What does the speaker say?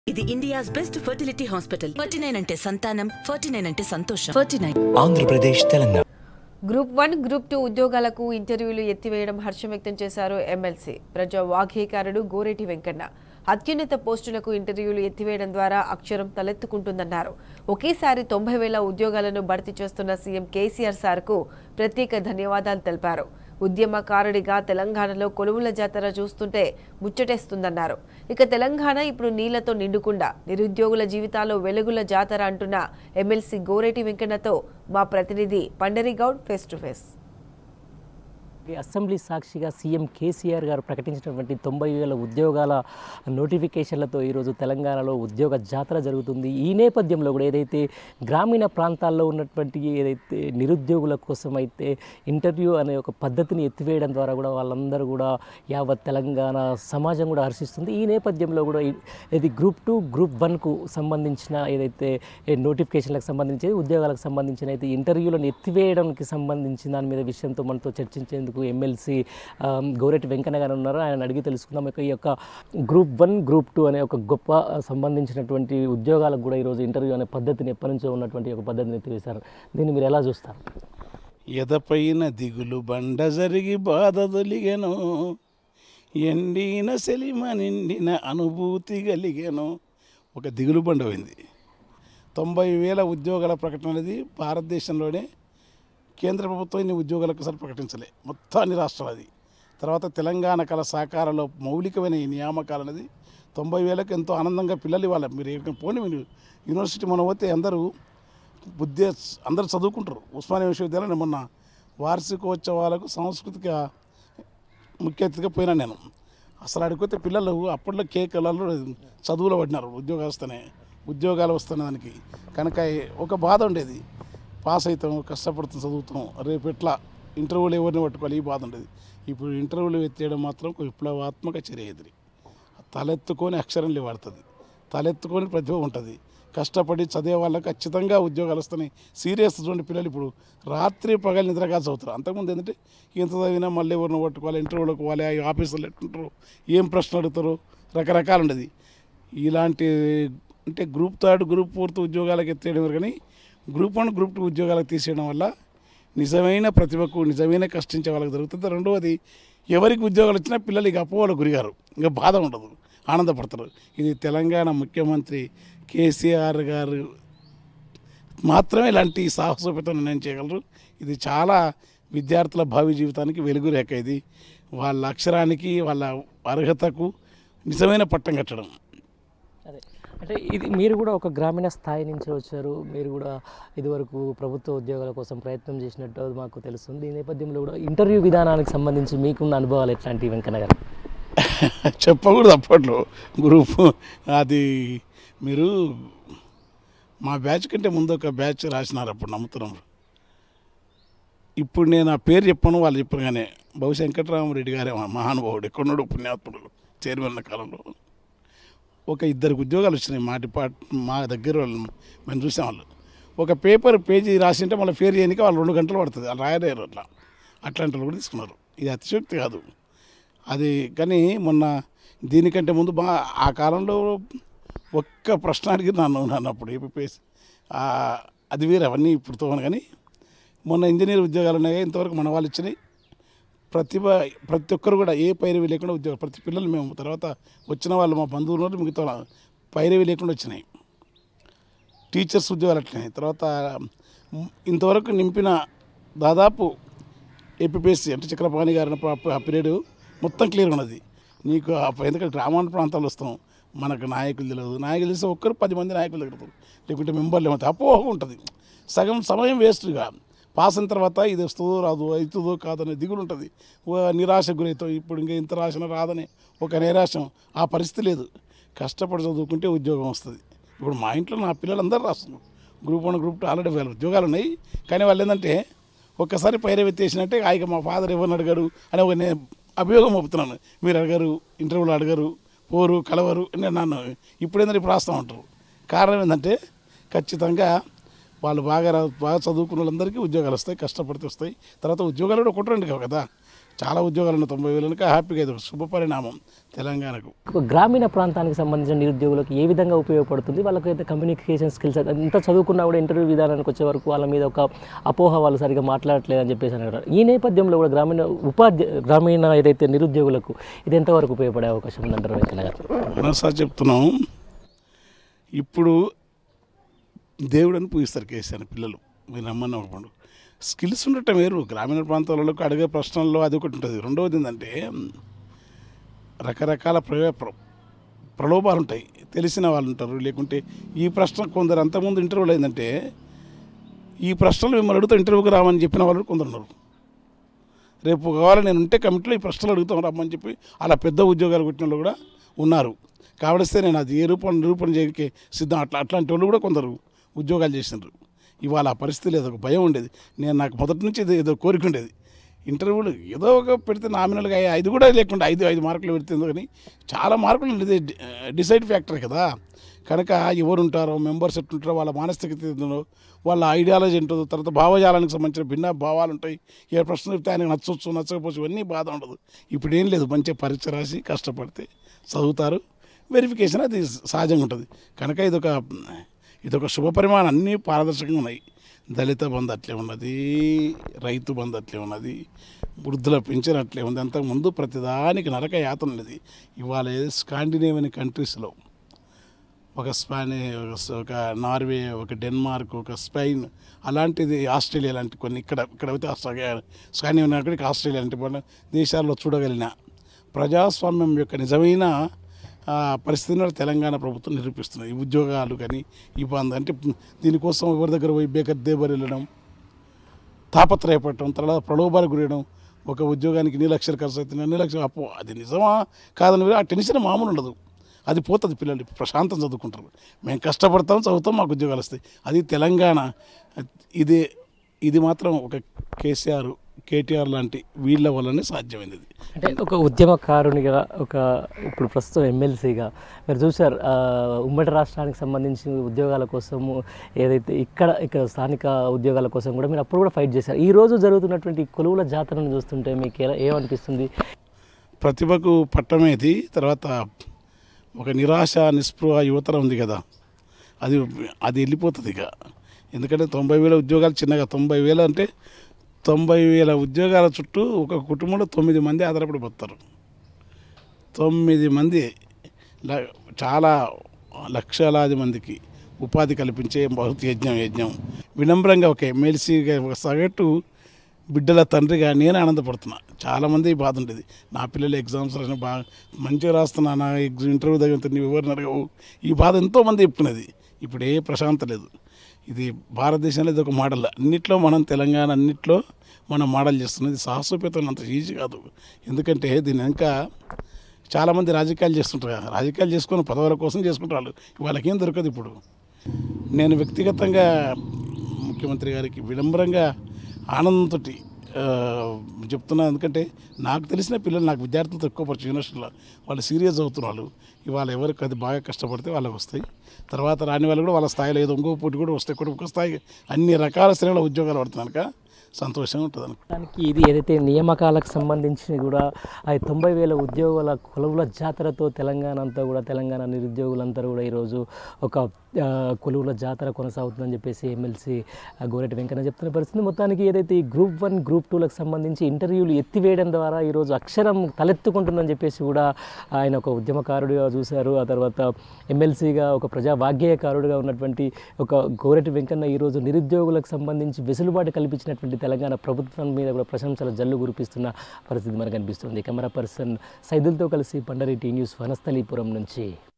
ఇది India's best fertility hospital forty nine అంటే సంతానం ఫార్టీ నైన్ అంటే సంతోషం forty nine Andhra Pradesh Telangana group one group two ఉద్యోగాలకు ఇంటర్వ్యూలు ఎత్తివేయడం హర్షం వ్యక్తం చేశారు ఎమ్మెల్సీ ప్రజా వాగ్గేయకారుడు గోరేటి వెంకన్న అత్యున్నత పోస్టులకు ఇంటర్వ్యూలు ఎత్తివేయడం ద్వారా అక్షరం తలెత్తుకుంటుందన్నారు ఒకేసారి తొంభై వేల ఉద్యోగాలను భర్తీ చేస్తున్న సీఎం కేసీఆర్ సార్కు ప్రత్యేక ధన్యవాదాలు తెలిపారు ఉద్యమకారుడిగా తెలంగాణలో కొలువుల జాతర చూస్తుంటే ముచ్చటేస్తుందన్నారు ఇక తెలంగాణ ఇప్పుడు నీళ్లతో నిండుకుండా నిరుద్యోగుల జీవితాల్లో వెలుగుల జాతర అంటున్న ఎమ్మెల్సీ గోరేటి వెంకన్నతో మా ప్రతినిధి Pandari Goud face to face assembly సాక్షిగా సీఎం కేసీఆర్ గారు ప్రకటించినటువంటి తొంభై వేల ఉద్యోగాల నోటిఫికేషన్లతో ఈరోజు తెలంగాణలో ఉద్యోగ జాతర జరుగుతుంది ఈ నేపథ్యంలో కూడా ఏదైతే గ్రామీణ ప్రాంతాల్లో ఉన్నటువంటి ఏదైతే నిరుద్యోగుల కోసం అయితే ఇంటర్వ్యూ అనే ఒక పద్ధతిని ఎత్తివేయడం ద్వారా కూడా వాళ్ళందరూ కూడా యావత్ తెలంగాణ సమాజం కూడా హర్షిస్తుంది ఈ నేపథ్యంలో కూడా ఈ- ఇది గ్రూప్ టూ గ్రూప్ వన్కు సంబంధించిన ఏదైతే నోటిఫికేషన్లకు సంబంధించి ఉద్యోగాలకు సంబంధించిన అయితే ఇంటర్వ్యూలను ఎత్తివేయడానికి సంబంధించిన దాని మీద విషయంతో మనతో చర్చించేందుకు ఎమ్మెల్సీ గౌరెటి వెంకన్న గారు ఉన్నారు ఆయన అడిగి తెలుసుకుందాం ఇక ఈ యొక్క గ్రూప్ వన్ గ్రూప్ టూ అనే ఒక గొప్ప ఆ, సంబంధించినటువంటి ఉద్యోగాలకు కూడా ఈరోజు ఇంటర్వ్యూ అనే పద్ధతిని ఎప్పటి నుంచో ఉన్నటువంటి ఒక పద్ధతిని ఎత్తివేశారు దీన్ని మీరు ఎలా చూస్తారు ఎదపైన దిగులు బండ జరిగి బాధ తొలిగెను ఎండిన సెలిమ నిండిన అనుభూతి కలిగెను ఒక దిగులు బండ పోయింది తొంభై వేల ఉద్యోగాల ప్రకటన అనేది భారతదేశంలోనే కేంద్ర ప్రభుత్వం ఇన్ని ఉద్యోగాలకు అసలు ప్రకటించలే మొత్తం అన్ని రాష్ట్రాలు అది తర్వాత తెలంగాణ కళ సహకారంలో మౌలికమైన ఈ నియామకాలు అనేది తొంభై వేలకు ఎంతో ఆనందంగా పిల్లలు ఇవ్వాలి మీరు ఎక్కడికి పోనీ మీరు యూనివర్సిటీ మనం పోతే అందరూ బుద్ధి అందరూ చదువుకుంటారు ఉస్మానియా విశ్వవిద్యాలయం మొన్న వార్షికోత్సవాలకు సాంస్కృతిక ముఖ్య అతిథిగా పోయినా నేను అసలు అడిగిపోతే పిల్లలు అప్పట్లో కేకలలో చదువులో పడినారు ఉద్యోగస్తనే ఉద్యోగాలు వస్తున్న దానికి కనుక ఒక బాధ ఉండేది పాస్ అవుతాం కష్టపడుతాం చదువుతాం రేపు ఎట్లా ఇంటర్వ్యూలు ఎవరిని పట్టుకోవాలి ఈ బాధ ఉండేది ఇప్పుడు ఇంటర్వ్యూలు ఎత్తేయడం మాత్రం ఒక విప్లవాత్మక చర్య ఎదురు తలెత్తుకొని అక్షరం పడుతుంది తలెత్తుకొని ప్రతిభ ఉంటుంది కష్టపడి చదివే వాళ్ళకి ఖచ్చితంగా ఉద్యోగాలు వస్తున్నాయి సీరియస్ చూడండి పిల్లలు ఇప్పుడు రాత్రి పగలు నిద్రగా చదువుతారు అంతకుముందు ఏంటంటే ఎంత చదివినా మళ్ళీ ఎవరిని పట్టుకోవాలి ఇంటర్వ్యూలకు పోవాలి ఆ ఆఫీసులు ఎట్టుంటారు ఏం ప్రశ్న అడుగుతారు రకరకాలు ఉండేది ఇలాంటి అంటే గ్రూప్ థర్డ్ గ్రూప్ ఫోర్త్ ఉద్యోగాలకు ఎత్తేయడం కానీ గ్రూప్ వన్ గ్రూప్ టూ ఉద్యోగాలకు తీసేయడం వల్ల నిజమైన ప్రతిభకు నిజమైన కష్టించే వాళ్ళకి దొరుకుతుంది రెండవది ఎవరికి ఉద్యోగాలు వచ్చినా పిల్లలు ఇక అపోవాళ్ళకు గురిగారు ఇంకా బాధ ఉండదు ఆనందపడతారు ఇది తెలంగాణ ముఖ్యమంత్రి కేసీఆర్ గారు మాత్రమే ఇలాంటి సాహసోపేత నిర్ణయం చేయగలరు ఇది చాలా విద్యార్థుల భావి జీవితానికి వెలుగు రేఖ ఇది వాళ్ళ అక్షరానికి వాళ్ళ అర్హతకు నిజమైన పట్టం కట్టడం అదే అంటే ఇది మీరు కూడా ఒక గ్రామీణ స్థాయి నుంచి వచ్చారు మీరు కూడా ఇదివరకు ప్రభుత్వ ఉద్యోగాల కోసం ప్రయత్నం చేసినట్టు మాకు తెలుస్తుంది ఈ నేపథ్యంలో కూడా ఇంటర్వ్యూ విధానానికి సంబంధించి మీకున్న అనుభవాలు ఎట్లాంటివి వెంకన్న గారు చెప్పకూడదు అప్పట్లో గ్రూప్ అది మీరు మా బ్యాచ్ కంటే ముందు ఒక బ్యాచ్ రాసినారు అప్పుడు నమ్ముతున్నాం ఇప్పుడు నేను ఆ పేరు చెప్పను వాళ్ళు చెప్పను కానీ బహుశా వెంకటరామరెడ్డి గారే మా మహానుభావుడు ఎక్కడున్నాడు పుణ్యాత్ముడు చైర్మన్ కాలంలో ఒక ఇద్దరికి ఉద్యోగాలు వచ్చినాయి మా డిపార్ట్ మా దగ్గర వాళ్ళు మేము చూసాం వాళ్ళు ఒక పేపర్ పేజీ రాసింటే మళ్ళీ పేరు చేయడానికి వాళ్ళు రెండు గంటలు పడుతుంది వాళ్ళు రాయలేరు అట్లా అట్లాంటి వాళ్ళు కూడా తీసుకున్నారు ఇది అతిశక్తి కాదు అది కానీ మొన్న దీనికంటే ముందు బా ఆ కాలంలో ఒక్క ప్రశ్న అడిగి నన్ను నన్ను అప్పుడు ఏపీఎస్ అది వేరే అవన్నీ ఇప్పుడు తోను కానీ మొన్న ఇంజనీర్ ఉద్యోగాలు ఉన్నాయి ఇంతవరకు మన వాళ్ళు ఇచ్చినాయి ప్రతిభ ప్రతి ఒక్కరు కూడా ఏ పైరవి లేకుండా ఉద్యోగం ప్రతి పిల్లలు మేము తర్వాత వచ్చిన వాళ్ళు మా బంధువులు ఉన్నారు, మిగతా వాళ్ళు పైరవి లేకుండా వచ్చినాయి టీచర్స్ ఉద్యోగాలు అట్లనే తర్వాత మ్, ఇంతవరకు నింపిన దాదాపు ఏపీఎస్సీ అంటే చక్రపాణి గారు అన్నప్పుడు అప్పుడు ఆ పీరియడ్ మొత్తం క్లియర్ ఉన్నది నీకు ఆ ప- ఎందుకంటే గ్రామాల ప్రాంతాలు వస్తాం మనకు నాయకులు తెలియదు నాయకులు తెలిస్తే ఒక్కరు పది మంది నాయకులు దగ్గర లేకుంటే మెంబర్లు ఏమవుతాయి అపోహ ఉంటుంది సగం సమయం వేస్ట్గా పాస్ అయిన తర్వాత ఇది వస్తుందో రాదు అవుతుందో కాదనే దిగులు ఉంటుంది ఓ నిరాశ గురవుతాం ఇప్పుడు ఇంకా ఇంత రాసిన రాదని ఒక నిరాశం ఆ పరిస్థితి లేదు కష్టపడి చదువుకుంటే ఉద్యోగం వస్తుంది ఇప్పుడు మా ఇంట్లో నా పిల్లలందరూ రాస్తున్నారు group one group two already వేల ఉద్యోగాలు ఉన్నాయి కానీ వాళ్ళు ఏంటంటే ఒక్కసారి పైరవెత్తేసినట్టే ఆయక మా ఫాదర్ ఎవరిని అడిగారు అని ఒక నేను అభియోగం మోపుతున్నాను మీరు అడగారు ఇంటర్వ్యూలు అడగారు పోరు కలవరు అని నన్ను ఇప్పుడు ఏంటంటే ఇప్పుడు రాస్తూ ఉంటారు కారణం ఏంటంటే ఖచ్చితంగా వాళ్ళు బాగా రా- బాగా చదువుకున్న వాళ్ళందరికీ ఉద్యోగాలు వస్తాయి కష్టపడితే వస్తాయి తర్వాత ఉద్యోగాలు కూడా ఒకటి రెండు కావు కదా చాలా ఉద్యోగాలు ఉన్నాయి తొంభై వేలు కనుక హ్యాపీగా ఇది ఒక శుభ పరిణామం తెలంగాణకు ఒక గ్రామీణ ప్రాంతానికి సంబంధించిన నిరుద్యోగులకు ఏ విధంగా ఉపయోగపడుతుంది వాళ్ళకి అయితే కమ్యూనికేషన్ స్కిల్స్ ఎంత చదువుకున్నా కూడా ఇంటర్వ్యూ విధానానికి వచ్చే వరకు వాళ్ళ మీద ఒక అపోహ వాళ్ళు సరిగా మాట్లాడట్లేదు అని చెప్పేసి అన్నారు ఈ నేపథ్యంలో కూడా గ్రామీణ ఉపాధి గ్రామీణ ఏదైతే నిరుద్యోగులకు ఇది ఎంతవరకు ఉపయోగపడే అవకాశం ఉందంటారు వెంకన్న గారు మనం సార్ చెప్తున్నాం ఇప్పుడు దేవుడని పూజిస్తారు కేసీఆర్ పిల్లలు మీరు నమ్మని పండు స్కిల్స్ ఉండటం వేరు గ్రామీణ ప్రాంతాలలో అడిగే ప్రశ్నల్లో అది ఒకటి ఉంటుంది రెండవది ఏంటంటే రకరకాల ప్రయో ప్ర- ప్రలోభాలు ఉంటాయి తెలిసిన వాళ్ళు ఉంటారు లేకుంటే ఈ ప్రశ్న కొందరు అంతకుముందు ఇంటర్వ్యూలో ఏంటంటే ఈ ప్రశ్నలు మిమ్మల్ని అడుగుతా ఇంటర్వ్యూకి రామని చెప్పిన వాళ్ళు కొందరు ఉన్నారు రేపు కావాలి నేను ఉంటే కమిటీలో ఈ ప్రశ్నలు అడుగుతాం రమ్మని చెప్పి అలా పెద్ద ఉద్యోగాలు కొట్టిన వాళ్ళు కూడా ఉన్నారు కాబడిస్తే నేను అది ఏ రూపం నిరూపణ చేయడానికి సిద్ధం అట్లా అట్లాంటి వాళ్ళు కూడా కొందరు ఉద్యోగాలు చేసినారు ఇవాళ ఆ పరిస్థితి లేదు ఒక భయం ఉండేది నేను నాకు మొదటి నుంచి ఇది ఏదో కోరిక ఉండేది ఇంటర్వ్యూలు ఏదో ఒక పెడితే నామినల్గా ఐదు కూడా లేకుండా ఐదు ఐదు మార్కులు పెడితే కానీ చాలా మార్కులు ఇది డిసైడ్ ఫ్యాక్టర్ కదా కనుక ఎవరు ఉంటారో మెంబర్స్ ఎట్లుంటారో వాళ్ళ మానసికత ఏంటో వాళ్ళ ఐడియాలజీ ఉంటుందో తర్వాత భావజాలానికి సంబంధించిన భిన్న భావాలు ఉంటాయి ఏ ప్రశ్న చెప్తే ఆయనకు నచ్చవచ్చు నచ్చకపోవచ్చు ఇవన్నీ బాధ ఉండదు ఇప్పుడు ఏం లేదు మంచిగా పరీక్ష రాసి కష్టపడితే చదువుతారు వెరిఫికేషన్ అది సహజంగా ఉంటుంది కనుక ఇదొక ఇదొక శుభ పరిమాణం అన్నీ పారదర్శకంగా ఉన్నాయి దళిత బంధు అట్లే ఉన్నది రైతు బంధు అట్లే ఉన్నది వృద్ధుల పెన్షన్ అట్లే ఉంది అంతకుముందు ప్రతిదానికి నరక యాతన ఉన్నది ఇవాళ స్కాండినేవియన్ కంట్రీస్లో ఒక స్పాని ఒక స- ఒక నార్వే ఒక డెన్మార్క్ ఒక స్పెయిన్ అలాంటిది ఆస్ట్రేలియా లాంటి కొన్ని ఇక్కడ ఇక్కడ అయితే ఆస్ట్రేలియా స్కాండినేవియన్ అక్కడికి ఆస్ట్రేలియా లాంటి వాళ్ళ దేశాల్లో చూడగలిగిన ప్రజాస్వామ్యం యొక్క నిజమైన ఆ, పరిస్థితిని తెలంగాణ ప్రభుత్వం నిరూపిస్తున్నది ఈ ఉద్యోగాలు కానీ ఈ బంద్ అంటే దీనికోసం ఎవరి దగ్గర పోయి బేకర్ దేబర్ వెళ్ళడం తాపత్రయపడటం తర్వాత ప్రలోభాలకు గురేయడం ఒక ఉద్యోగానికి ఎన్ని లక్షలు ఖర్చు అవుతుంది ఎన్ని లక్షలు అప్పు అది నిజమా కాదని ఆ టెన్షన్ మామూలు ఉండదు అది పోతుంది పిల్లలు ప్రశాంతం చదువుకుంటారు మేము కష్టపడతాం చదువుతాం మాకు ఉద్యోగాలు వస్తాయి అది తెలంగాణ ఇది ఇది మాత్రం ఒక కేసీఆర్ కేటీఆర్ లాంటి వీళ్ళ వల్లనే సాధ్యమైంది ఇది అంటే ఒక ఉద్యమకారునిగా ఒక ఇప్పుడు ప్రస్తుతం ఎమ్మెల్సీగా మీరు చూసారు ఆ, ఉమ్మడి రాష్ట్రానికి సంబంధించిన ఉద్యోగాల కోసము ఏదైతే ఇక్కడ ఇక్కడ స్థానిక ఉద్యోగాల కోసం కూడా మీరు అప్పుడు కూడా ఫైట్ చేశారు ఈ రోజు జరుగుతున్నటువంటి ఈ కొలువుల జాతరను చూస్తుంటే మీకు ఎలా ఏమనిపిస్తుంది ప్రతిభకు పట్టమేది తర్వాత ఒక నిరాశ నిస్పృహ యువతరం ఉంది కదా అది అది వెళ్ళిపోతుంది ఇక ఎందుకంటే తొంభై వేల ఉద్యోగాలు చిన్నగా తొంభై వేలు అంటే తొంభై వేల ఉద్యోగాల చుట్టూ ఒక కుటుంబంలో తొమ్మిది మంది ఆధారపడి పోతారు తొమ్మిది మంది ల- చాలా లక్షలాది మందికి ఉపాధి కల్పించే బహుత్ యజ్ఞం యజ్ఞం వినమ్రంగా ఒక ఎమ్మెల్సీగా ఒక సగటు బిడ్డల తండ్రిగా నేను ఆనందపడుతున్నా చాలామంది ఈ బాధ ఉండేది నా పిల్లలు ఎగ్జామ్స్ రాసిన బాగా మంచిగా రాస్తున్నా నా ఎగ్జ ఇంటర్వ్యూ దగ్గర నువ్వు ఎవరిని అడగవు ఈ బాధ ఎంతోమంది చెప్పుకునేది ఇప్పుడు ఏ ప్రశాంత లేదు ఇది భారతదేశంలో ఇది ఒక మోడల్ అన్నిట్లో మనం తెలంగాణ అన్నిట్లో మనం మోడల్ చేస్తున్నది సాహసోపేతం అంత ఈజీ కాదు ఎందుకంటే దీని ఇంకా చాలామంది రాజకీయాలు చేస్తుంటారు కదా రాజకీయాలు చేసుకొని పదవుల కోసం చేసుకుంటారు వాళ్ళకేం దొరకదు ఇప్పుడు నేను వ్యక్తిగతంగా ముఖ్యమంత్రి గారికి విడంబరంగా ఆనందంతో చెప్తున్నా ఎందుకంటే నాకు తెలిసిన పిల్లలు నాకు విద్యార్థులతో ఎక్కువ పరిచయం యూనివర్సిటీలో వాళ్ళు సీరియస్ అవుతున్నారు ఇవాళ ఎవరికి అది బాగా కష్టపడితే వాళ్ళకి వస్తాయి తర్వాత రాని వాళ్ళు కూడా వాళ్ళ స్థాయిలో ఏదో ఇంకో పోటీ కూడా వస్తాయి కూడా ఒక స్థాయి అన్ని రకాల శ్రేణుల ఉద్యోగాలు పడుతున్నాక సంతోషంగా ఉంటుంది అనుకో దానికి ఇది ఏదైతే నియామకాలకు సంబంధించి కూడా ఆ తొంభై వేల ఉద్యోగుల కొలువుల జాతరతో తెలంగాణ అంతా కూడా తెలంగాణ నిరుద్యోగులంతా కూడా ఈరోజు ఒక ఆ, కొలువుల జాతర కొనసాగుతుందని చెప్పేసి ఎమ్మెల్సీ గోరెటి వెంకన్న చెప్తున్న పరిస్థితి మొత్తానికి ఏదైతే ఈ గ్రూప్ వన్ గ్రూప్ టూలకు సంబంధించి ఇంటర్వ్యూలు ఎత్తివేయడం ద్వారా ఈరోజు అక్షరం తలెత్తుకుంటుందని చెప్పేసి కూడా ఆయన ఒక ఉద్యమకారుడిగా చూశారు ఆ తర్వాత ఎమ్మెల్సీగా ఒక ప్రజా వాగ్గేయకారుడిగా ఉన్నటువంటి ఒక గోరెటి వెంకన్న ఈరోజు నిరుద్యోగులకు సంబంధించి వెసులుబాటు కల్పించినటువంటి తెలంగాణ ప్రభుత్వం మీద కూడా ప్రశంసల జల్లు కురిపిస్తున్న పరిస్థితి మనకు కనిపిస్తుంది కెమెరా పర్సన్ సైదులతో కలిసి పండరి టీ న్యూస్ వనస్థలీపురం నుంచి